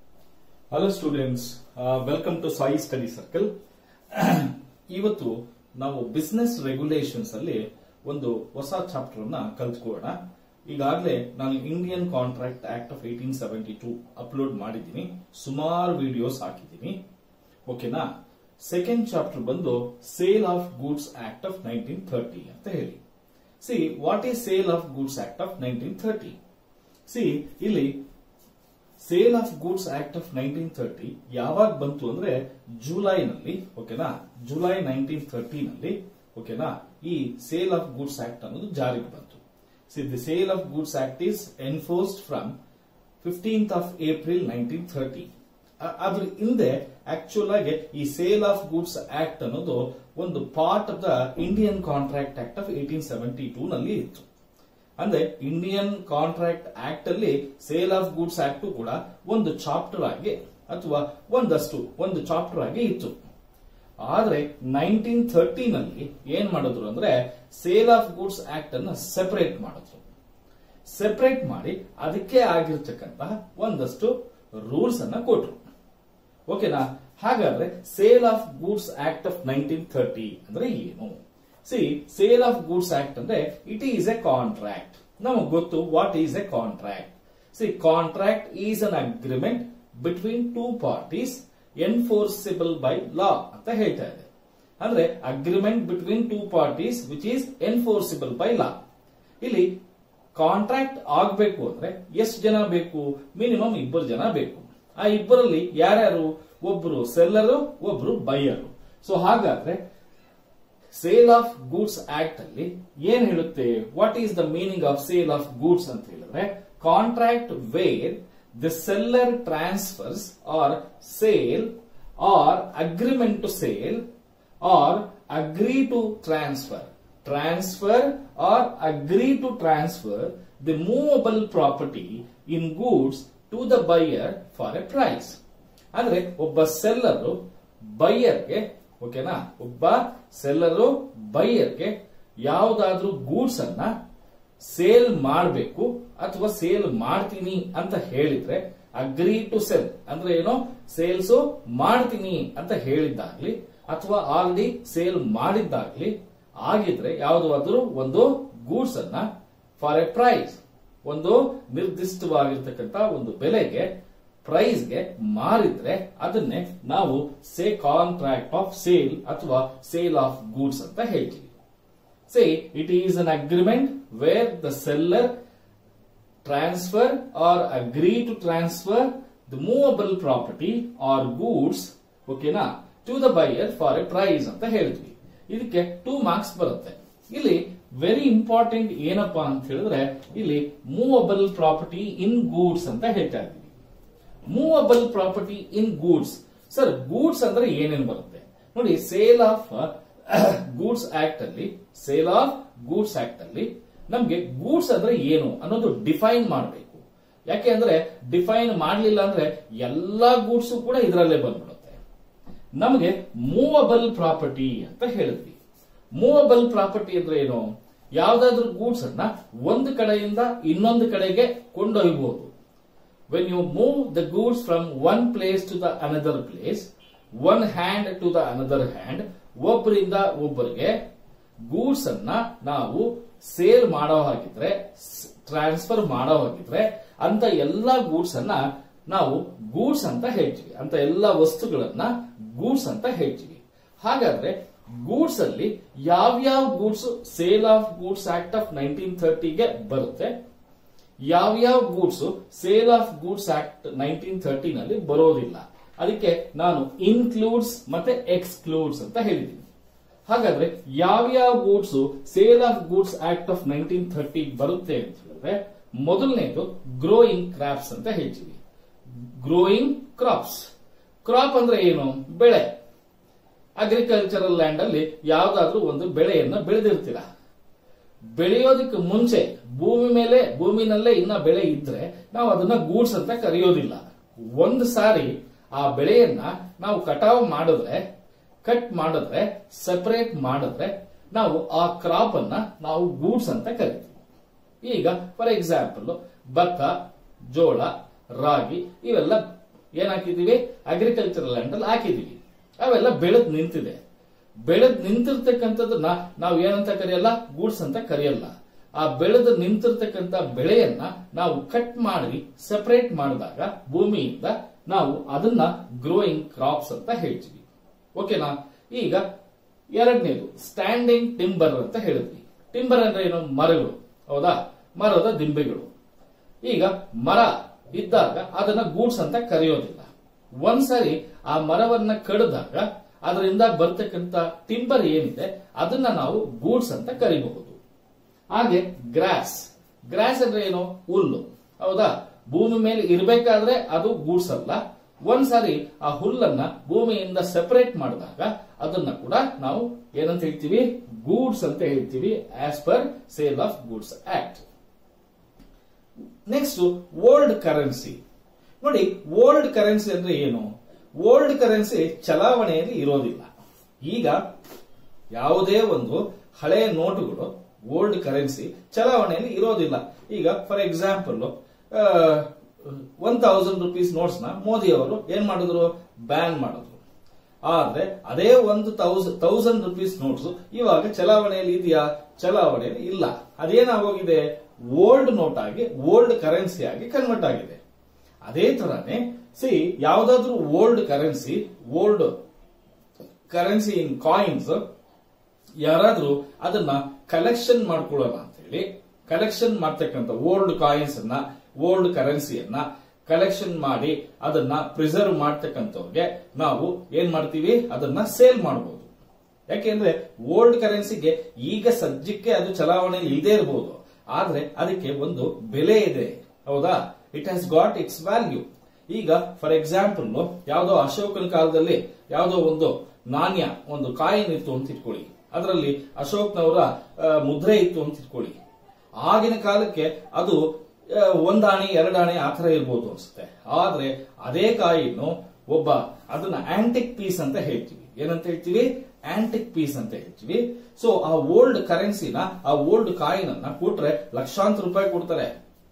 hello students welcome to Sai study circle ಇವತ್ತು ನಾವು business regulations ಅಲ್ಲಿ ಒಂದು ಹೊಸ ಚಾಪ್ಟರ್ ಅನ್ನ ಕಲ್ತ್ಕೊಳ್ಳೋಣ ಈಗಾಗಲೇ ನಾನು Indian contract act of eighteen seventy two upload ಮಾಡಿದ್ದೀನಿ ಸುಮಾರು ವಿಡಿಯೋಸ್ ಹಾಕಿದ್ದೀನಿ ಓಕೆನಾ ಸೆಕೆಂಡ್ ಚಾಪ್ಟರ್ ಬಂದು sale of goods act of nineteen thirty ಅಂತ ಹೇಳಿ see what is sale of goods act of nineteen thirty see ಇಲ್ಲಿ sale of goods act of nineteen thirty ಯಾವಾಗ ಬಂತು ಅಂದ್ರೆ ಜುಲೈನಲ್ಲಿ ಓಕೆನಾ ಜುಲೈ ನೈನ್ಟೀನ್ ಥರ್ಟಿನಲ್ಲಿ ಓಕೆನಾ ಈ ಸೇಲ್ ಆಫ್ ಗೂಡ್ಸ್ ಆಕ್ಟ್ ಅನ್ನೋದು ಜಾರಿಗೆ ಬಂತು see the sale of goods act is enforced from fifteenth of April nineteen thirty ಅದ್ರ ಹಿಂದೆ ಆಕ್ಚುಲ್ ಆಗಿ ಈ ಸೇಲ್ ಆಫ್ ಗೂಡ್ಸ್ ಆಕ್ಟ್ ಅನ್ನೋದು ಒಂದು part of the Indian contract act of eighteen seventy two ನಲ್ಲಿ ಇತ್ತು ಅಂದ್ರೆ ಇಂಡಿಯನ್ ಕಾಂಟ್ರಾಕ್ಟ್ ಆಕ್ಟ್ ಅಲ್ಲಿ ಸೇಲ್ ಆಫ್ ಗೂಡ್ಸ್ ಆಕ್ಟ್ ಕೂಡ ಒಂದು ಚಾಪ್ಟರ್ ಆಗಿ ಅಥವಾ ಒಂದಷ್ಟು ಒಂದು ಚಾಪ್ಟರ್ ಆಗಿ ಇತ್ತು ಆದ್ರೆ ನೈನ್ಟೀನ್ ಥರ್ಟಿನಲ್ಲಿ ಏನ್ ಮಾಡಿದ್ರು ಅಂದ್ರೆ ಸೇಲ್ ಆಫ್ ಗೂಡ್ಸ್ ಆಕ್ಟ್ ಅನ್ನ ಸೆಪರೇಟ್ ಮಾಡಿದ್ರು ಸೆಪರೇಟ್ ಮಾಡಿ ಅದಕ್ಕೆ ಆಗಿರ್ತಕ್ಕಂತಹ ಒಂದಷ್ಟು ರೂಲ್ಸ್ ಅನ್ನ ಕೊಟ್ರು ಓಕೆನಾ ಹಾಗಾದ್ರೆ sale of goods act of nineteen thirty ಅಂದ್ರೆ ಏನು see sale of goods act ಅಂದ್ರೆ ಇಟ್ ಈಸ್ ಎ ಕಾಂಟ್ರಾಕ್ಟ್ ನಮಗ್ ಗೊತ್ತು what is a contract see contract is an agreement between two parties enforceable by law ಅಂತ ಹೇಳ್ತಾ ಇದೆ ಅಂದ್ರೆ agreement between two parties which is enforceable by ಲಾ ಇಲ್ಲಿ contract ಆಗ್ಬೇಕು ಅಂದ್ರೆ ಎಷ್ಟು ಜನ ಬೇಕು ಮಿನಿಮಮ್ ಇಬ್ಬರು ಜನ ಬೇಕು ಆ ಇಬ್ಬರಲ್ಲಿ ಯಾರ್ಯಾರು ಒಬ್ರು ಸೆಲ್ಲರು ಒಬ್ರು ಬೈಯರು ಸೊ ಹಾಗಾದ್ರೆ ಸೇಲ್ ಆಫ್ ಗೂಡ್ಸ್ ಆಕ್ಟ್ ಅಲ್ಲಿ ಏನ್ ಹೇಳುತ್ತೆ what is the meaning of sale of goods ಅಂತ ಹೇಳಿದ್ರೆ contract where the seller transfers or sale or agreement to sale or agree to transfer transfer or agree to transfer the movable property in goods to the buyer for a price ಅಂದ್ರೆ ಒಬ್ಬ seller ಬೈಯರ್ಗೆ ಓಕೆನಾ ಒಬ್ಬ seller ಬೈಯರ್ಗೆ ಯಾವುದಾದ್ರೂ goods ಅನ್ನ sale ಮಾಡಬೇಕು ಅಥವಾ sale ಮಾಡ್ತೀನಿ ಅಂತ ಹೇಳಿದ್ರೆ ಅಗ್ರಿ ಟು ಸೆಲ್ ಅಂದ್ರೆ ಏನೋ ಸೇಲ್ಸ್ ಮಾಡ್ತೀನಿ ಅಂತ ಹೇಳಿದ್ದಾಗ್ಲಿ ಅಥವಾ ಆಲ್ರೆಡಿ ಸೇಲ್ ಮಾಡಿದ್ದಾಗ್ಲಿ ಆಗಿದ್ರೆ ಯಾವುದಾದ್ರೂ ಒಂದು ಗೂಡ್ಸ್ ಅನ್ನ ಫಾರ್ ಎ ಪ್ರೈಸ್ ಒಂದು ನಿರ್ದಿಷ್ಟವಾಗಿರ್ತಕ್ಕಂಥ ಒಂದು ಬೆಲೆಗೆ ಪ್ರೈಸ್ಗೆ ಮಾರಿದ್ರೆ ಅದನ್ನೇ ನಾವು ಸೇ ಕಾಂಟ್ರಾಕ್ಟ್ ಆಫ್ ಸೇಲ್ ಅಥವಾ ಸೇಲ್ ಆಫ್ ಗೂಡ್ಸ್ ಅಂತ ಹೇಳ್ತೀವಿ say it is an agreement where the seller transfer or agree to transfer the movable property or goods ಓಕೆನಾ to the buyer for a price ಅಂತ ಹೇಳ್ತೀವಿ ಇದಕ್ಕೆ two marks ಬರುತ್ತೆ ಇಲ್ಲಿ very important ಏನಪ್ಪಾ ಅಂತ ಹೇಳಿದ್ರೆ ಇಲ್ಲಿ ಮೂವಬಲ್ ಪ್ರಾಪರ್ಟಿ ಇನ್ ಗೂಡ್ಸ್ ಅಂತ ಹೇಳ್ತಾ ಇದ್ದೀವಿ movable property in goods sir goods ಅಂದ್ರೆ ಏನೇನು ಬರುತ್ತೆ ನೋಡಿ ಸೇಲ್ ಆಫ್ ಗೂಡ್ಸ್ ಆಕ್ಟ್ ಅಲ್ಲಿ ಸೇಲ್ ಆಫ್ ಗೂಡ್ಸ್ ಆಕ್ಟ್ ಅಲ್ಲಿ ನಮ್ಗೆ ಗೂಡ್ಸ್ ಅಂದ್ರೆ ಏನು ಅನ್ನೋದು ಡಿಫೈನ್ ಮಾಡಬೇಕು ಯಾಕೆ ಅಂದ್ರೆ ಡಿಫೈನ್ ಮಾಡಲಿಲ್ಲ ಅಂದ್ರೆ ಎಲ್ಲಾ ಗೂಡ್ಸ್ ಕೂಡ ಇದರಲ್ಲೇ ಬಂದ್ಬಿಡುತ್ತೆ ನಮಗೆ ಮೂವಬಲ್ ಪ್ರಾಪರ್ಟಿ ಅಂತ ಹೇಳಿದ್ವಿ ಮೂವಬಲ್ ಪ್ರಾಪರ್ಟಿ ಅಂದ್ರೆ ಏನು ಯಾವ್ದಾದ್ರೂ ಗೂಡ್ಸ್ ಅನ್ನ ಒಂದು ಕಡೆಯಿಂದ ಇನ್ನೊಂದು ಕಡೆಗೆ ಕೊಂಡೊಯ್ಯಬಹುದು when you move the goods from one place to the another place, one hand to the another hand, ಒಬ್ಬರಿಂದ ಒಬ್ಬರಿಗೆ ಗೂಡ್ಸ್ ಅನ್ನ ನಾವು ಸೇಲ್ ಮಾಡೋ ಹಾಗಿದ್ರೆ ಟ್ರಾನ್ಸ್ಫರ್ ಮಾಡೋ ಹಾಗಿದ್ರೆ ಅಂತ ಎಲ್ಲಾ ಗೂಡ್ಸ್ ಅನ್ನ ನಾವು ಗೂಡ್ಸ್ ಅಂತ ಹೇಳ್ತೀವಿ ಅಂತ ಎಲ್ಲಾ ವಸ್ತುಗಳನ್ನ ಗೂಡ್ಸ್ ಅಂತ ಹೇಳ್ತೀವಿ ಹಾಗಾದ್ರೆ ಗೂಡ್ಸ್ ಅಲ್ಲಿ ಯಾವ್ಯಾವ goods sale of goods act of nineteen ಥರ್ಟಿಗೆ ಬರುತ್ತೆ ಯಾವ್ಯಾವ goods sale of goods act nineteen thirty ನಲ್ಲಿ ಬರೋದಿಲ್ಲ ಅದಕ್ಕೆ ನಾನು ಇನ್ಕ್ಲೂಡ್ಸ್ ಮತ್ತೆ ಎಕ್ಸ್ಕ್ಲೂಡ್ಸ್ ಅಂತ ಹೇಳಿದ್ದೀನಿ ಹಾಗಾದ್ರೆ ಯಾವ್ಯಾವ goods sale of goods act of nineteen thirty ಬರುತ್ತೆ ಅಂತ ಹೇಳಿದ್ರೆ ಮೊದಲನೇದು ಗ್ರೋಯಿಂಗ್ ಕ್ರಾಪ್ಸ್ ಅಂತ ಹೇಳ್ತೀವಿ ಗ್ರೋಯಿಂಗ್ ಕ್ರಾಪ್ಸ್ ಕ್ರಾಪ್ ಅಂದ್ರೆ ಏನು ಬೆಳೆ ಅಗ್ರಿಕಲ್ಚರಲ್ ಲ್ಯಾಂಡ್ ಅಲ್ಲಿ ಯಾವ್ದಾದ್ರೂ ಒಂದು ಬೆಳೆಯನ್ನ ಬೆಳೆದಿರ್ತೀರಾ ಬೆಳೆಯೋದಕ್ಕೆ ಮುಂಚೆ ಭೂಮಿ ಮೇಲೆ ಭೂಮಿನಲ್ಲೇ ಇನ್ನ ಬೆಳೆ ಇದ್ರೆ ನಾವು ಅದನ್ನ ಗೂಡ್ಸ್ ಅಂತ ಕರೆಯೋದಿಲ್ಲ ಒಂದು ಸಾರಿ ಆ ಬೆಳೆಯನ್ನ ನಾವು ಕಟಾವು ಮಾಡಿದ್ರೆ ಕಟ್ ಮಾಡಿದ್ರೆ ಸೆಪರೇಟ್ ಮಾಡಿದ್ರೆ ನಾವು ಆ ಕ್ರಾಪ್ ಅನ್ನ ನಾವು ಗೂಡ್ಸ್ ಅಂತ ಕರಿತೀವಿ ಈಗ ಫಾರ್ ಎಕ್ಸಾಂಪಲ್ ಭತ್ತ ಜೋಳ ರಾಗಿ ಇವೆಲ್ಲ ಏನ್ ಹಾಕಿದೀವಿ ಅಗ್ರಿಕಲ್ಚರಲ್ ಲ್ಯಾಂಡ್ ಅಲ್ಲಿ ಹಾಕಿದೀವಿ ಅವೆಲ್ಲ ಬೆಳೆದ್ ನಿಂತಿದೆ ಬೆಳೆದ್ ನಿಂತಿರ್ತಕ್ಕಂಥದ್ದನ್ನ ನಾವು ಏನಂತ ಕರೆಯಲ್ಲ ಗೂಡ್ಸ್ ಅಂತ ಕರೆಯಲ್ಲ ಆ ಬೆಳೆದು ನಿಂತಿರ್ತಕ್ಕಂಥ ಬೆಳೆಯನ್ನ ನಾವು ಕಟ್ ಮಾಡಿ ಸೆಪರೇಟ್ ಮಾಡಿದಾಗ ಭೂಮಿಯಿಂದ ನಾವು ಅದನ್ನ ಗ್ರೋಯಿಂಗ್ ಕ್ರಾಪ್ಸ್ ಅಂತ ಹೇಳ್ತೀವಿ ಓಕೆನಾ ಈಗ ಎರಡನೇದು ಸ್ಟ್ಯಾಂಡಿಂಗ್ ಟಿಂಬರ್ ಅಂತ ಹೇಳಿದ್ವಿ ಟಿಂಬರ್ ಅಂದ್ರೆ ಏನು ಮರಗಳು ಹೌದಾ ಮರದ ದಿಂಬೆಗಳು ಈಗ ಮರ ಇದ್ದಾಗ ಅದನ್ನ ಗೂಡ್ಸ್ ಅಂತ ಕರೆಯೋದಿಲ್ಲ ಒಂದ್ಸರಿ ಆ ಮರವನ್ನ ಕಡಿದಾಗ ಅದರಿಂದ ಬರ್ತಕ್ಕಂತ ಟಿಂಬರ್ ಏನಿದೆ ಅದನ್ನ ನಾವು ಗೂಡ್ಸ್ ಅಂತ ಕರಿಬಹುದು ಹಾಗೆ ಗ್ರಾಸ್ ಗ್ರಾಸ್ ಅಂದ್ರೆ ಏನು ಹುಲ್ಲು ಹೌದಾ ಭೂಮಿ ಮೇಲೆ ಇರಬೇಕಾದ್ರೆ ಅದು ಗೂಡ್ಸ್ ಅಲ್ಲ ಒಂದ್ಸಾರಿ ಆ ಹುಲ್ಲನ್ನ ಭೂಮಿಯಿಂದ ಸೆಪರೇಟ್ ಮಾಡಿದಾಗ ಅದನ್ನ ಕೂಡ ನಾವು ಏನಂತ ಹೇಳ್ತೀವಿ ಗೂಡ್ಸ್ ಅಂತ ಹೇಳ್ತೀವಿ as per sale of goods act next old currency ನೋಡಿ ಓಲ್ಡ್ ಕರೆನ್ಸಿ ಅಂದ್ರೆ ಏನು ಓಲ್ಡ್ ಕರೆನ್ಸಿ ಚಲಾವಣೆಯಲ್ಲಿ ಇರೋದಿಲ್ಲ ಈಗ ಯಾವುದೇ ಒಂದು ಹಳೆಯ ನೋಟುಗಳು ಓಲ್ಡ್ ಕರೆನ್ಸಿ ಚಲಾವಣೆಯಲ್ಲಿ ಇರೋದಿಲ್ಲ ಈಗ for example one thousand rupees notes ನ ಮೋದಿ ಅವರು ಏನ್ ಮಾಡಿದ್ರು ಬ್ಯಾನ್ ಮಾಡಿದ್ರು ಆದ್ರೆ ಅದೇ ಒಂದು ತೌಸಂಡ್ ತೌಸಂಡ್ ರುಪೀಸ್ ನೋಟ್ಸ್ ಇವಾಗ ಚಲಾವಣೆಯಲ್ಲಿ ಇದೆಯಾ ಚಲಾವಣೆಯಲ್ಲಿ ಇಲ್ಲ ಅದೇನಾಗೋಗಿದೆ ಓಲ್ಡ್ ನೋಟ್ ಆಗಿ ಓಲ್ಡ್ ಕರೆನ್ಸಿ ಆಗಿ ಕನ್ವರ್ಟ್ ಆಗಿದೆ ಅದೇ ತರನೇ ಸಿ ಯಾವ್ದಾದ್ರು old currency old currency in coins ಯಾರಾದ್ರೂ ಅದನ್ನ ಕಲೆಕ್ಷನ್ ಮಾಡ್ಕೊಳ್ಳೋಣ ಅಂತ ಹೇಳಿ ಕಲೆಕ್ಷನ್ ಮಾಡ್ತಕ್ಕಂಥ ಓಲ್ಡ್ ಕಾಯಿನ್ಸ್ ಅನ್ನ ಓಲ್ಡ್ ಕರೆನ್ಸಿಯನ್ನ ಕಲೆಕ್ಷನ್ ಮಾಡಿ ಅದನ್ನ ಪ್ರಿಸರ್ವ್ ಮಾಡ್ತಕ್ಕಂಥವ್ರಿಗೆ ನಾವು ಏನ್ ಮಾಡ್ತೀವಿ ಅದನ್ನ ಸೇಲ್ ಮಾಡಬಹುದು ಯಾಕೆಂದ್ರೆ ಓಲ್ಡ್ ಕರೆನ್ಸಿಗೆ ಈಗ ಸದ್ಯಕ್ಕೆ ಅದು ಚಲಾವಣೆಯಲ್ಲಿ ಇಲ್ಲದೆ ಇರಬಹುದು ಆದ್ರೆ ಅದಕ್ಕೆ ಒಂದು ಬೆಲೆ ಇದೆ ಹೌದಾ it has got its value ಈಗ ಫಾರ್ ಎಕ್ಸಾಂಪಲ್ ಯಾವುದೋ ಅಶೋಕನ ಕಾಲದಲ್ಲಿ ಯಾವುದೋ ಒಂದು ನಾಣ್ಯ ಒಂದು ಕಾಯಿನ್ ಇತ್ತು ಅಂತ ಇಟ್ಕೊಳ್ಳಿ ಅದರಲ್ಲಿ ಅಶೋಕ್ನವರ ಆ, ಮುದ್ರೆ ಇತ್ತು ಅಂತ ಇಟ್ಕೊಳ್ಳಿ ಆಗಿನ ಕಾಲಕ್ಕೆ ಅದು ಆ, ಒಂದಾಣೆ ಎರಡಾಣೆ ಆ ತರ ಇರ್ಬೋದು ಅನ್ಸುತ್ತೆ ಆದ್ರೆ ಅದೇ ಕಾಯಿನ್ನು ಒಬ್ಬ ಅದನ್ನ ಆಂಟಿಕ್ ಪೀಸ್ ಅಂತ ಹೇಳ್ತೀವಿ ಏನಂತ ಹೇಳ್ತೀವಿ ಆಂಟಿಕ್ ಪೀಸ್ ಅಂತ ಹೇಳ್ತೀವಿ ಸೊ ಆ ಓಲ್ಡ್ ಕರೆನ್ಸಿನ ಆ ಓಲ್ಡ್ ಕಾಯಿನ್ ಅನ್ನ ಕೊಟ್ರೆ ಲಕ್ಷಾಂತರ ರೂಪಾಯಿ ಕೊಡ್ತಾರೆ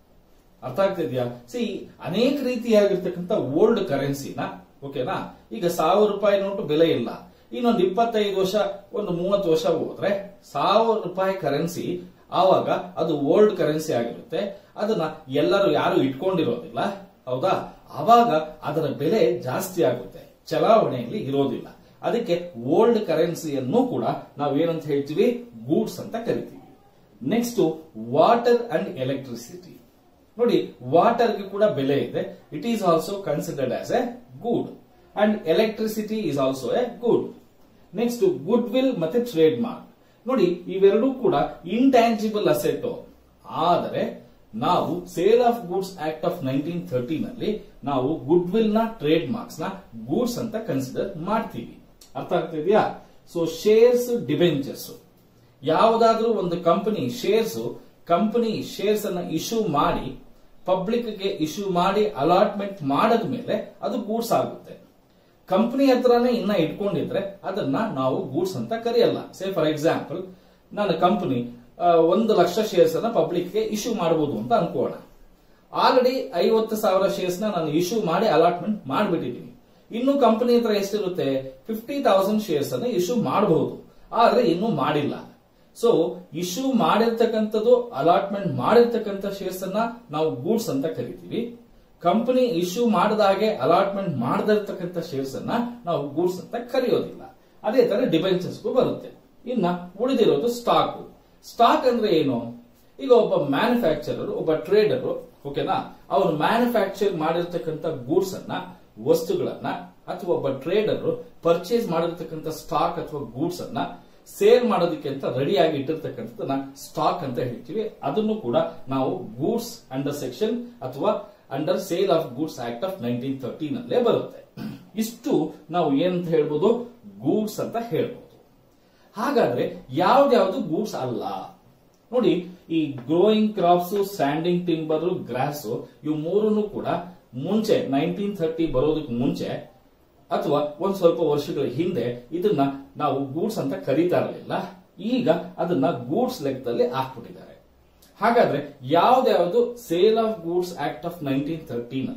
ಅರ್ಥ ಆಗ್ತಿದ್ಯಾ ಸಿ ಅನೇಕ ರೀತಿಯಾಗಿರ್ತಕ್ಕಂಥ ಓಲ್ಡ್ ಕರೆನ್ಸಿನ ಓಕೆನಾ ಈಗ ಸಾವಿರ ರೂಪಾಯಿ ನೋಟು ಬೆಲೆ ಇಲ್ಲ ಇನ್ನೊಂದು ಇಪ್ಪತ್ತೈದು ವರ್ಷ ಒಂದು ಮೂವತ್ತು ವರ್ಷ ಹೋದ್ರೆ ಸಾವಿರ ರೂಪಾಯಿ ಕರೆನ್ಸಿ ಆವಾಗ ಅದು ಓಲ್ಡ್ ಕರೆನ್ಸಿ ಆಗಿರುತ್ತೆ ಅದನ್ನ ಎಲ್ಲರೂ ಯಾರು ಇಟ್ಕೊಂಡಿರೋದಿಲ್ಲ ಹೌದಾ ಆವಾಗ ಅದರ ಬೆಲೆ ಜಾಸ್ತಿ ಆಗುತ್ತೆ ಚಲಾವಣೆಯಲ್ಲಿ ಇರೋದಿಲ್ಲ ಅದಕ್ಕೆ ಓಲ್ಡ್ ಕರೆನ್ಸಿಯನ್ನು ಕೂಡ ನಾವು ಏನಂತ ಹೇಳ್ತೀವಿ ಗೂಡ್ಸ್ ಅಂತ ಕರಿತೀವಿ ನೆಕ್ಸ್ಟ್ ವಾಟರ್ ಅಂಡ್ ಎಲೆಕ್ಟ್ರಿಸಿಟಿ ನೋಡಿ ವಾಟರ್ಗೆ ಕೂಡ ಬೆಲೆ ಇದೆ it is also considered as a good and electricity is also a good next goodwill ಮತ್ತೆ ಟ್ರೇಡ್ ಮಾರ್ಕ್ ನೋಡಿ ಇವೆರಡೂ ಕೂಡ ಇಂಟ್ಯಾಂಜಿಬಲ್ ಅಸೆಟ್ ಆದರೆ ನಾವು sale of goods act of nineteen thirty ನಲ್ಲಿ ನಾವು ಗುಡ್ ವಿಲ್ ನ ಟ್ರೇಡ್ ಮಾರ್ಕ್ಸ್ ನ ಗೂಡ್ಸ್ ಅಂತ ಕನ್ಸಿಡರ್ ಮಾಡ್ತೀವಿ ಅರ್ಥ ಆಗ್ತಿದ್ಯಾ ಸೊ ಶೇರ್ಸ್ ಡಿಬೆಂಚರ್ಸ್ ಯಾವುದಾದ್ರೂ ಒಂದು ಕಂಪನಿ ಶೇರ್ಸ್ ಕಂಪನಿ ಶೇರ್ಸ್ ಅನ್ನ ಇಶ್ಯೂ ಮಾಡಿ ಪಬ್ಲಿಕ್ ಗೆ ಇಶ್ಯೂ ಮಾಡಿ ಅಲಾಟ್ಮೆಂಟ್ ಮಾಡದ ಮೇಲೆ ಅದು ಗೂಡ್ಸ್ ಆಗುತ್ತೆ ಕಂಪನಿ ಹತ್ರನೇ ಇನ್ನ ಇಟ್ಕೊಂಡಿದ್ರೆ ಅದನ್ನ ನಾವು ಗೂಡ್ಸ್ ಅಂತ ಕರೆಯಲ್ಲ ಸೇ ಫಾರ್ ಎಕ್ಸಾಂಪಲ್ ನನ್ನ ಕಂಪನಿ ಒಂದು ಲಕ್ಷ ಶೇರ್ಸ್ ಅನ್ನ ಪಬ್ಲಿಕ್ ಗೆ ಇಶ್ಯೂ ಮಾಡಬಹುದು ಅಂತ ಅನ್ಕೋಣ ಆಲ್ರೆಡಿ ಐವತ್ತು ಸಾವಿರ ಶೇರ್ಸ್ ನ ನಾನು ಇಶ್ಯೂ ಮಾಡಿ ಅಲಾಟ್ಮೆಂಟ್ ಮಾಡಿಬಿಟ್ಟಿದ್ದೀನಿ ಇನ್ನು ಕಂಪನಿ ಹತ್ರ ಎಷ್ಟಿರುತ್ತೆ ಫಿಫ್ಟಿ ತೌಸಂಡ್ ಶೇರ್ಸ್ ಅನ್ನ ಇಶ್ಯೂ ಮಾಡಬಹುದು ಆದ್ರೆ ಇನ್ನೂ ಮಾಡಿಲ್ಲ ಸೊ ಇಶ್ಯೂ ಮಾಡಿರ್ತಕ್ಕಂಥದ್ದು ಅಲಾಟ್ಮೆಂಟ್ ಮಾಡಿರ್ತಕ್ಕಂಥ ಶೇರ್ಸ್ ಅನ್ನ ನಾವು ಗೂಡ್ಸ್ ಅಂತ ಕರಿತೀವಿ ಕಂಪನಿ ಇಶ್ಯೂ ಮಾಡದಾಗೆ ಅಲಾಟ್ಮೆಂಟ್ ಮಾಡದಿರ್ತಕ್ಕಂಥ ಶೇರ್ಸ್ ಅನ್ನ ನಾವು ಗೂಡ್ಸ್ ಅಂತ ಕರೆಯೋದಿಲ್ಲ ಅದೇ ತರ ಡಿಬೆಂಚರ್ಸ್ಗೂ ಬರುತ್ತೆ ಇನ್ನ ಉಳಿದಿರೋದು ಸ್ಟಾಕ್ ಸ್ಟಾಕ್ ಅಂದ್ರೆ ಏನು ಈಗ ಒಬ್ಬ ಮ್ಯಾನುಫ್ಯಾಕ್ಚರರ್ ಒಬ್ಬ ಟ್ರೇಡರ್ ಓಕೆನಾ ಅವನು ಮ್ಯಾನುಫ್ಯಾಕ್ಚರ್ ಮಾಡಿರ್ತಕ್ಕಂಥ ಗೂಡ್ಸ್ ಅನ್ನ ವಸ್ತುಗಳನ್ನ ಅಥವಾ ಒಬ್ಬ ಟ್ರೇಡರ್ ಪರ್ಚೇಸ್ ಮಾಡಿರ್ತಕ್ಕಂಥ ಸ್ಟಾಕ್ ಅಥವಾ ಗೂಡ್ಸ್ ಅನ್ನ ಸೇಲ್ ಮಾಡೋದಕ್ಕೆ ಅಂತ ರೆಡಿಯಾಗಿ ಇಟ್ಟಿರ್ತಕ್ಕಂಥದ್ದನ್ನ ಸ್ಟಾಕ್ ಅಂತ ಹೇಳ್ತೀವಿ ಅದನ್ನು ಕೂಡ ನಾವು ಗೂಡ್ಸ್ ಅಂಡರ್ ಸೆಕ್ಷನ್ ಅಥವಾ under sale of goods act of nineteen thirty ನಲ್ಲೇ ಬರುತ್ತೆ ಇಷ್ಟು ನಾವು ಏನಂತ ಹೇಳ್ಬೋದು ಗೂಡ್ಸ್ ಅಂತ ಹೇಳ್ಬೋದು ಹಾಗಾದ್ರೆ ಯಾವ್ದ್ಯಾವ್ದು ಗೂಡ್ಸ್ ಅಲ್ಲ ನೋಡಿ ಈ growing crops standing timber grass ಇವು ಮೂರನ್ನು ಕೂಡ ಮುಂಚೆ ನೈನ್ಟೀನ್ ಥರ್ಟಿ ಬರೋದಕ್ಕೆ ಮುಂಚೆ ಅಥವಾ ಒಂದ್ ಸ್ವಲ್ಪ ವರ್ಷಗಳ ಹಿಂದೆ ಇದನ್ನ ನಾವು ಗೂಡ್ಸ್ ಅಂತ ಕರೀತಾ ಇರಲಿಲ್ಲ ಈಗ ಅದನ್ನ ಗೂಡ್ಸ್ ಲೆಕ್ಕದಲ್ಲಿ ಹಾಕ್ಬಿಟ್ಟಿದ್ದಾರೆ ಹಾಗಾದ್ರೆ ಯಾವ್ದ್ಯಾವ್ದು sale of goods act of nineteen thirty ನಲ್ಲಿ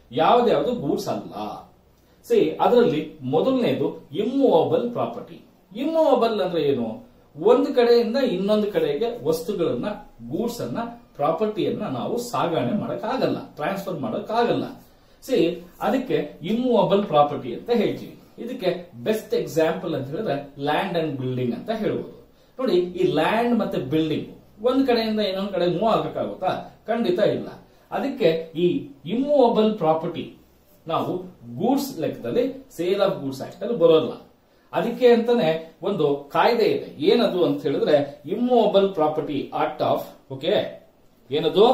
ಯಾವ್ದ್ಯಾವ್ದು ಗೂಡ್ಸ್ ಅಲ್ಲ ಸಿ ಅದರಲ್ಲಿ ಮೊದಲನೇದು ಇಮ್ಮೂವಬಲ್ ಪ್ರಾಪರ್ಟಿ ಇಮ್ಮೂವಬಲ್ ಅಂದ್ರೆ ಏನು ಒಂದು ಕಡೆಯಿಂದ ಇನ್ನೊಂದು ಕಡೆಗೆ ವಸ್ತುಗಳನ್ನ ಗೂಡ್ಸ್ ಅನ್ನ ಪ್ರಾಪರ್ಟಿಯನ್ನ ನಾವು ಸಾಗಣೆ ಮಾಡಕ್ಕಾಗಲ್ಲ ಟ್ರಾನ್ಸ್ಫರ್ ಮಾಡಕ್ಕಾಗಲ್ಲ ಸಿ ಅದಕ್ಕೆ ಇಮ್ಮೂವಬಲ್ ಪ್ರಾಪರ್ಟಿ ಅಂತ ಹೇಳ್ತೀವಿ ಇದಕ್ಕೆ ಬೆಸ್ಟ್ ಎಕ್ಸಾಂಪಲ್ ಅಂತ ಹೇಳಿದ್ರೆ ಲ್ಯಾಂಡ್ ಅಂಡ್ ಬಿಲ್ಡಿಂಗ್ ಅಂತ ಹೇಳ್ಬೋದು ನೋಡಿ ಈ ಲ್ಯಾಂಡ್ ಮತ್ತೆ ಬಿಲ್ಡಿಂಗ್ ಒಂದ್ ಕಡೆಯಿಂದ ಇನ್ನೊಂದ್ ಕಡೆ ಮೂವ್ ಆಗಕ್ಕಾಗುತ್ತಾ ಖಂಡಿತ ಇಲ್ಲ ಅದಕ್ಕೆ ಈ ಇಮ್ಮೂವಬಲ್ ಪ್ರಾಪರ್ಟಿ ನಾವು ಗೂಡ್ಸ್ ಲೆಕ್ಕದಲ್ಲಿ ಸೇಲ್ ಆಫ್ ಗೂಡ್ಸ್ ಆಕ್ಟ್ ಅಲ್ಲಿ ಬರೋಲ್ಲ ಅದಕ್ಕೆ ಅಂತಾನೆ ಒಂದು ಕಾಯ್ದೆ ಇದೆ ಏನದು ಅಂತ ಹೇಳಿದ್ರೆ immovable property act of okay ಏನದು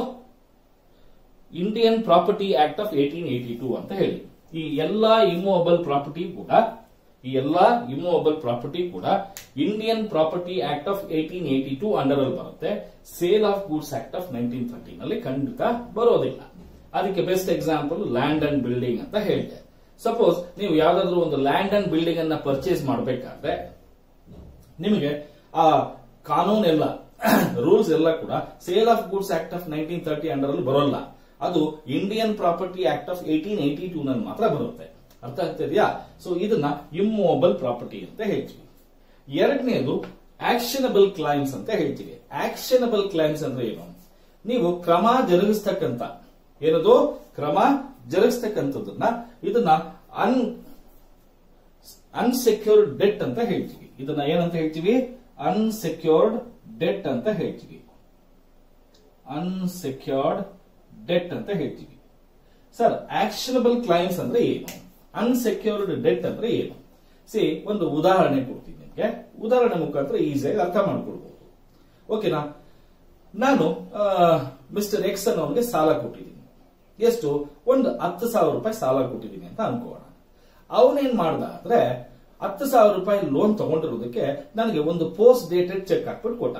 Indian property act of eighteen eighty two ಅಂತ ಹೇಳಿ ಈ ಎಲ್ಲಾ ಇಮ್ಮೂವಬಲ್ ಪ್ರಾಪರ್ಟಿ ಕೂಡ ಈ ಎಲ್ಲಾ ಇಮ್ಮೂವಬಲ್ ಪ್ರಾಪರ್ಟಿ ಕೂಡ Indian property act of eighteen eighty two under ಅಲ್ಲಿ ಬರುತ್ತೆ sale of goods act of nineteen thirteen ಅಲ್ಲಿ ಖಂಡಿತ ಬರೋದಿಲ್ಲ ಅದಕ್ಕೆ best example land and building ಅಂತ ಹೇಳಿದೆ ಸಪೋಸ್ ನೀವು ಯಾವ್ದಾದ್ರು ಒಂದು ಲ್ಯಾಂಡ್ ಅಂಡ್ ಬಿಲ್ಡಿಂಗ್ ಅನ್ನ ಪರ್ಚೇಸ್ ಮಾಡಬೇಕಾದ್ರೆ ನಿಮಗೆ ಆ ಕಾನೂನೆಲ್ಲ ರೂಲ್ಸ್ ಎಲ್ಲ ಕೂಡ sale of goods act of nineteen thirty under ಅಲ್ಲಿ ಬರೋಲ್ಲ ಅದು Indian property act of eighteen eighty two ನಲ್ಲಿ ಮಾತ್ರ ಬರುತ್ತೆ ಅರ್ಥ ಆಗ್ತಿದೆಯಾ ಸೊ ಇದನ್ನ ಇಮ್ಮೂವಬಲ್ ಪ್ರಾಪರ್ಟಿ ಅಂತ ಹೇಳ್ತೀವಿ ಎರಡನೇದು ಆಕ್ಷನಬಲ್ ಕ್ಲೈಮ್ಸ್ ಅಂತ ಹೇಳ್ತೀವಿ ಆಕ್ಷನಬಲ್ ಕ್ಲೈಮ್ಸ್ ಅಂದ್ರೆ ಏನು ನೀವು ಕ್ರಮ ಜರುಗಿಸ್ತಕ್ಕಂತ ಏನದು ಕ್ರಮ ಜರುಗಿಸ್ತಕ್ಕಂಥದ್ದನ್ನ ಇದನ್ನ ಅನ್ ಅನ್ಸೆಕ್ಯೂರ್ಡ್ ಡೆಟ್ ಅಂತ ಹೇಳ್ತೀವಿ ಇದನ್ನ ಏನಂತ ಹೇಳ್ತೀವಿ ಅನ್ಸೆಕ್ಯೂರ್ಡ್ ಡೆಟ್ ಅಂತ ಹೇಳ್ತೀವಿ ಅನ್ಸೆಕ್ಯೂರ್ಡ್ ಡೆಟ್ ಅಂತ ಹೇಳ್ತೀವಿ ಸರ್ ಆಕ್ಷನಬಲ್ ಕ್ಲೈಮ್ಸ್ ಅಂದ್ರೆ ಏನು ಅನ್ಸೆಕ್ಯೂರ್ಡ್ ಡೆಟ್ ಅಂದ್ರೆ ಏನು ಸಿ ಒಂದು ಉದಾಹರಣೆ ಕೊಡ್ತೀನಿ ನಿಮಗೆ ಉದಾಹರಣೆ ಮುಖಾಂತರ ಈಸಿಯಾಗಿ ಅರ್ಥ ಮಾಡ್ಕೊಳ್ಬಹುದು ಓಕೆನಾ ನಾನು ಮಿಸ್ಟರ್ ಎಕ್ಸ್ ಅನ್ನೋನಿಗೆ ಸಾಲ ಕೊಟ್ಟಿದ್ದೀನಿ ಎಷ್ಟು ಒಂದು ಹತ್ತು ಸಾವಿರ ರೂಪಾಯಿ ಸಾಲ ಕೊಟ್ಟಿದ್ದೀನಿ ಅಂತ ಅನ್ಕೋಣ ಅವನೇನ್ ಮಾಡ್ದ ಅಂದ್ರೆ ಹತ್ತು ಸಾವಿರ ರೂಪಾಯಿ ಲೋನ್ ತಗೊಂಡಿರೋದಕ್ಕೆ ನನಗೆ ಒಂದು ಪೋಸ್ಟ್ ಡೇಟೆಡ್ ಚೆಕ್ ಹಾಕ್ಬಿಟ್ಟು ಕೊಟ್ಟ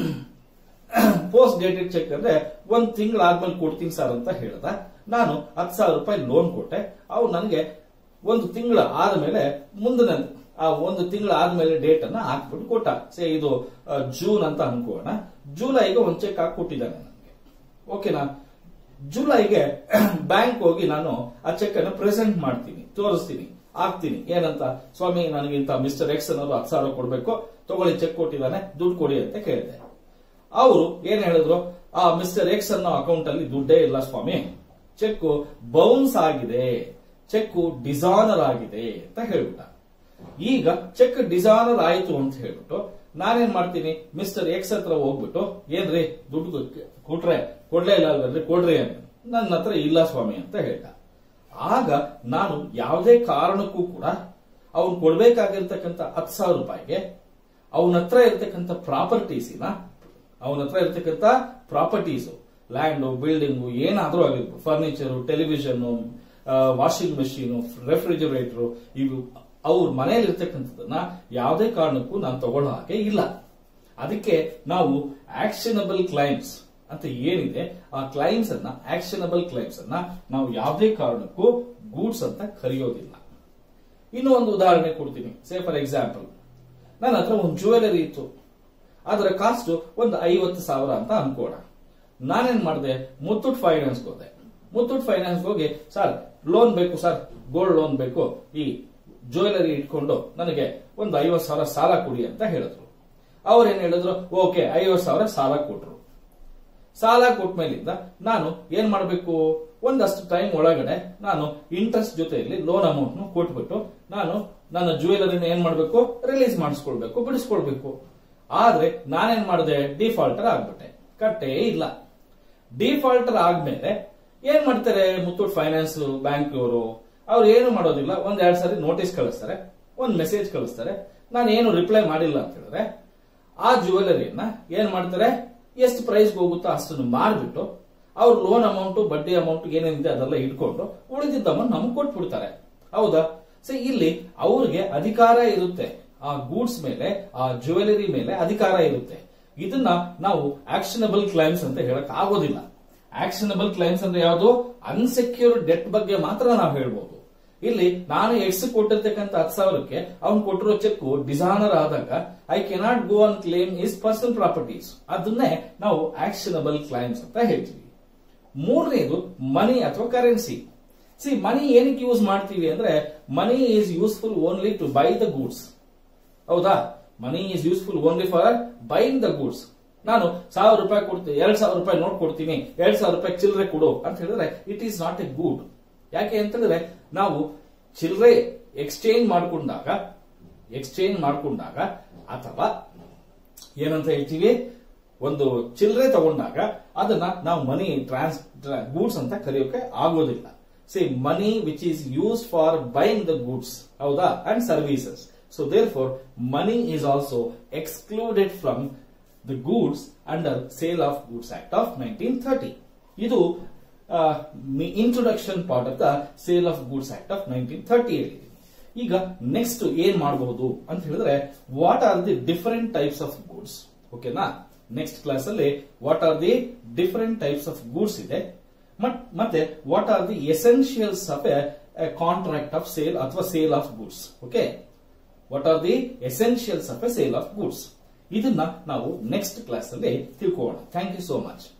ಪೋಸ್ಟ್ ಡೇಟೆಡ್ ಚೆಕ್ ಅಂದ್ರೆ ಒಂದ್ ತಿಂಗಳಾದ್ಮೇಲೆ ಕೊಡ್ತೀನಿ ಸರ್ ಅಂತ ಹೇಳ್ದ ನಾನು ಹತ್ತು ಸಾವಿರ ರೂಪಾಯಿ ಲೋನ್ ಕೊಟ್ಟೆ ಅವು ನನಗೆ ಒಂದು ತಿಂಗಳ ಆದ್ಮೇಲೆ ಮುಂದಿನ ಆ ಒಂದು ತಿಂಗಳ ಆದ್ಮೇಲೆ ಡೇಟ್ ಅನ್ನ ಹಾಕ್ಬಿಟ್ಟು ಕೊಟ್ಟ ಸೇ ಇದು ಆ, ಜೂನ್ ಅಂತ ಅನ್ಕೋಣ ಜುಲೈಗೆ ಒಂದು ಚೆಕ್ ಹಾಕಿ ಕೊಟ್ಟಿದ್ದಾನೆ ನನಗೆ ಓಕೆನಾ ಜುಲೈಗೆ ಬ್ಯಾಂಕ್ ಹೋಗಿ ನಾನು ಆ ಚೆಕ್ ಅನ್ನು ಪ್ರೆಸೆಂಟ್ ಮಾಡ್ತೀನಿ ತೋರಿಸ್ತೀನಿ ಹಾಕ್ತೀನಿ ಏನಂತ ಸ್ವಾಮಿ ನನಗೆ ಇಂತ ಮಿಸ್ಟರ್ ಎಕ್ಸ್ ಅನ್ನೋರು ಹತ್ತು ಸಾವಿರ ಕೊಡ್ಬೇಕು ತಗೊಳ್ಳಿ ಚೆಕ್ ಕೊಟ್ಟಿದ್ದಾನೆ ದುಡ್ಡು ಕೊಡಿ ಅಂತ ಕೇಳಿದೆ ಅವರು ಏನ್ ಹೇಳಿದ್ರು ಆ ಮಿಸ್ಟರ್ ಎಕ್ಸ್ ಅನ್ನೋ ಅಕೌಂಟ್ ಅಲ್ಲಿ ದುಡ್ಡೇ ಇಲ್ಲ ಸ್ವಾಮಿ ಚೆಕ್ ಬೌನ್ಸ್ ಆಗಿದೆ ಚೆಕ್ ಡಿಸಾನರ್ ಆಗಿದೆ ಅಂತ ಹೇಳ್ಬಿಟ್ಟ ಈಗ ಚೆಕ್ ಡಿಸಾನರ್ ಆಯ್ತು ಅಂತ ಹೇಳ್ಬಿಟ್ಟು ನಾನೇನ್ ಮಾಡ್ತೀನಿ ಮಿಸ್ಟರ್ ಎಕ್ಸ್ ಹತ್ರ ಹೋಗ್ಬಿಟ್ಟು ಏನ್ರಿ ದುಡ್ಡು ಕೊಟ್ರೆ ಕೊಡ್ಲೇ ಇಲ್ಲ ಅಲ್ವಲ್ರಿ ಕೊಡ್ರಿ ಅಂತ ನನ್ನ ಹತ್ರ ಇಲ್ಲ ಸ್ವಾಮಿ ಅಂತ ಹೇಳ್ದ ಆಗ ನಾನು ಯಾವುದೇ ಕಾರಣಕ್ಕೂ ಕೂಡ ಅವ್ನು ಕೊಡ್ಬೇಕಾಗಿರ್ತಕ್ಕಂಥ ಹತ್ತು ಸಾವಿರ ರೂಪಾಯಿಗೆ ಅವನ ಹತ್ರ ಇರ್ತಕ್ಕಂಥ ಪ್ರಾಪರ್ಟೀಸಿನ ಅವನ ಹತ್ರ ಇರ್ತಕ್ಕಂಥ ಪ್ರಾಪರ್ಟೀಸು ಲ್ಯಾಂಡ್ ಬಿಲ್ಡಿಂಗು ಏನಾದ್ರೂ ಆಗಿರ್ಬೋದು furniture television washing machine refrigerator ಇವು ಅವ್ರ ಮನೆಯಲ್ಲಿ ಇರ್ತಕ್ಕಂಥದ್ದನ್ನ ಯಾವುದೇ ಕಾರಣಕ್ಕೂ ನಾನು ತಗೊಳ್ಳೋ ಹಾಗೆ ಇಲ್ಲ ಅದಕ್ಕೆ ನಾವು ಆಕ್ಷನಬಲ್ ಕ್ಲೈಮ್ಸ್ ಅಂತ ಏನಿದೆ ಆ ಕ್ಲೈಮ್ಸ್ ಅನ್ನ ಆಕ್ಷನಬಲ್ ಕ್ಲೈಮ್ಸ್ ಅನ್ನ ನಾವು ಯಾವುದೇ ಕಾರಣಕ್ಕೂ ಗೂಡ್ಸ್ ಅಂತ ಕರೆಯೋದಿಲ್ಲ ಇನ್ನು ಒಂದು ಉದಾಹರಣೆ ಕೊಡ್ತೀನಿ ಸೇ ಫಾರ್ ಎಕ್ಸಾಂಪಲ್ ನನ್ನ ಹತ್ರ ಒಂದು ಜ್ಯುವೆಲರಿ ಇತ್ತು ಅದರ ಕಾಸ್ಟ್ ಒಂದು ಐವತ್ತು ಸಾವಿರ ಅಂತ ಅನ್ಕೋಣ ನಾನೇನ್ ಮಾಡಿದೆ ಮುತ್ತೂಟ್ ಫೈನಾನ್ಸ್ ಹೋದೆ ಮುತ್ತೂಟ್ ಫೈನಾನ್ಸ್ ಹೋಗಿ ಸರ್ ಲೋನ್ ಬೇಕು ಸರ್ ಗೋಲ್ಡ್ ಲೋನ್ ಬೇಕು ಈ ಜ್ಯುವೆಲರಿ ಇಟ್ಕೊಂಡು ನನಗೆ ಒಂದು ಐವತ್ತು ಸಾವಿರ ಸಾಲ ಕೊಡಿ ಅಂತ ಹೇಳಿದ್ರು ಅವ್ರೇನ್ ಹೇಳಿದ್ರು ಓಕೆ ಐವತ್ತು ಸಾವಿರ ಸಾಲ ಕೊಟ್ರು ಸಾಲ ಕೊಟ್ಮೇಲಿಂದ ನಾನು ಏನ್ ಮಾಡಬೇಕು ಒಂದಷ್ಟು ಟೈಮ್ ಒಳಗಡೆ ನಾನು ಇಂಟ್ರೆಸ್ಟ್ ಜೊತೆಯಲ್ಲಿ ಲೋನ್ ಅಮೌಂಟ್ ನು ಕೊಟ್ಬಿಟ್ಟು ನಾನು ನನ್ನ ಜ್ಯುವೆಲರಿನ ಏನ್ ಮಾಡಬೇಕು ರಿಲೀಸ್ ಮಾಡಿಸ್ಕೊಳ್ಬೇಕು ಬಿಡಿಸ್ಕೊಳ್ಬೇಕು ಆದ್ರೆ ನಾನೇನ್ ಮಾಡಿದೆ ಡಿಫಾಲ್ಟರ್ ಆಗ್ಬಿಟ್ಟೆ ಕಟ್ಟೇ ಇಲ್ಲ ಡಿಫಾಲ್ಟರ್ ಆದ್ಮೇಲೆ ಏನ್ ಮಾಡ್ತಾರೆ ಮುತ್ತೂಟ್ ಫೈನಾನ್ಸ್ ಬ್ಯಾಂಕ್ ಅವರು ಅವ್ರು ಏನು ಮಾಡೋದಿಲ್ಲ ಒಂದ್ ಎರಡ್ ಸಾರಿ ನೋಟಿಸ್ ಕಳಿಸ್ತಾರೆ ಒಂದ್ ಮೆಸೇಜ್ ಕಳಿಸ್ತಾರೆ ನಾನು ಏನು ರಿಪ್ಲೈ ಮಾಡಿಲ್ಲ ಅಂತ ಹೇಳಿದ್ರೆ ಆ ಜ್ಯುವೆಲರಿಯನ್ನ ಏನ್ ಮಾಡ್ತಾರೆ ಎಷ್ಟು ಪ್ರೈಸ್ ಹೋಗುತ್ತೋ ಅಷ್ಟನ್ನು ಮಾರ್ಬಿಟ್ಟು ಅವ್ರ ಲೋನ್ ಅಮೌಂಟ್ ಬಡ್ಡಿ ಅಮೌಂಟ್ ಏನೇನಿದೆ ಅದೆಲ್ಲ ಇಟ್ಕೊಂಡು ಉಳಿದಿದ್ದ ಅಮೌಂಟ್ ನಮ್ಗೆ ಕೊಟ್ಬಿಡ್ತಾರೆ ಹೌದಾ ಸೊ ಇಲ್ಲಿ ಅವ್ರಿಗೆ ಅಧಿಕಾರ ಇರುತ್ತೆ ಆ ಗೂಡ್ಸ್ ಮೇಲೆ ಆ ಜ್ಯುವೆಲರಿ ಮೇಲೆ ಅಧಿಕಾರ ಇರುತ್ತೆ ಇದನ್ನ ನಾವು ಆಕ್ಷನಬಲ್ ಕ್ಲೈಮ್ಸ್ ಅಂತ ಹೇಳಕ್ ಆಗೋದಿಲ್ಲ ಆಕ್ಷನಬಲ್ ಕ್ಲೈಮ್ಸ್ ಅಂದ್ರೆ ಯಾವುದು ಅನ್ಸೆಕ್ಯೂರ್ ಡೆಟ್ ಬಗ್ಗೆ ಮಾತ್ರ ನಾವು ಹೇಳ್ಬೋದು ಇಲ್ಲಿ ನಾನು ಎಕ್ಸ್ ಕೊಟ್ಟಿರ್ತಕ್ಕಂಥ ಹತ್ತು ಸಾವಿರಕ್ಕೆ ಅವ್ನು ಕೊಟ್ಟಿರೋ ಚೆಕ್ ಡಿಸಾನರ್ ಆದಾಗ I cannot go on claim is personal properties ಅದನ್ನೇ ನಾವು ಆಕ್ಷನಬಲ್ ಕ್ಲೈಮ್ಸ್ ಅಂತ ಹೇಳ್ತೀವಿ ಮೂರನೇದು ಮನಿ ಅಥವಾ ಕರೆನ್ಸಿ ಸಿ ಮನಿ ಏನಕ್ಕೆ ಯೂಸ್ ಮಾಡ್ತೀವಿ ಅಂದ್ರೆ money is useful only to buy the goods ಹೌದಾ money is useful only for buying the goods ನಾನು ಸಾವಿರ ರೂಪಾಯಿ ಕೊಡ್ತೀನಿ ಎರಡ್ ಸಾವಿರ ರೂಪಾಯಿ ನೋಟ್ ಕೊಡ್ತೀನಿ ಎರಡ್ ಸಾವಿರ ರೂಪಾಯಿ ಚಿಲ್ಲರೆ ಕೊಡು ಅಂತ ಹೇಳಿದ್ರೆ it is not a good ಯಾಕೆ ಅಂತ ಹೇಳಿದ್ರೆ ನಾವು ಚಿಲ್ಲರೆ ಎಕ್ಸ್ಚೇಂಜ್ ಮಾಡ್ಕೊಂಡಾಗ ಎಕ್ಸ್ಚೇಂಜ್ ಮಾಡ್ಕೊಂಡಾಗ ಅಥವಾ ಏನಂತ ಹೇಳ್ತೀವಿ ಒಂದು ಚಿಲ್ಲರೆ ತಗೊಂಡಾಗ ಅದನ್ನ ನಾವು ಮನಿ ಟ್ರಾನ್ಸ್ ಗೂಡ್ಸ್ ಅಂತ ಕರೆಯೋಕೆ ಆಗೋದಿಲ್ಲ see money which is use for buying the goods ಹೌದಾ and services so therefore money is also excluded from the goods under sale of goods act of nineteen thirty ಇದು introduction part of the sale of goods act of nineteen thirty ಹೇಳಿದೆ ಈಗ next ಏನ್ ಮಾಡಬಹುದು ಅಂತ ಹೇಳಿದ್ರೆ what are the different types of goods ಓಕೆನಾ next class ಅಲ್ಲಿ what are the different types of goods ಇದೆ ಮತ್- ಮತ್ತೆ what are the essentials of a contract of sale ಅಥವಾ sale of goods okay what are the essentials of a sale of goods ಇದನ್ನ ನಾವು next class ಅಲ್ಲಿ ತಿಳ್ಕೊಳ್ಳೋಣ thank you so much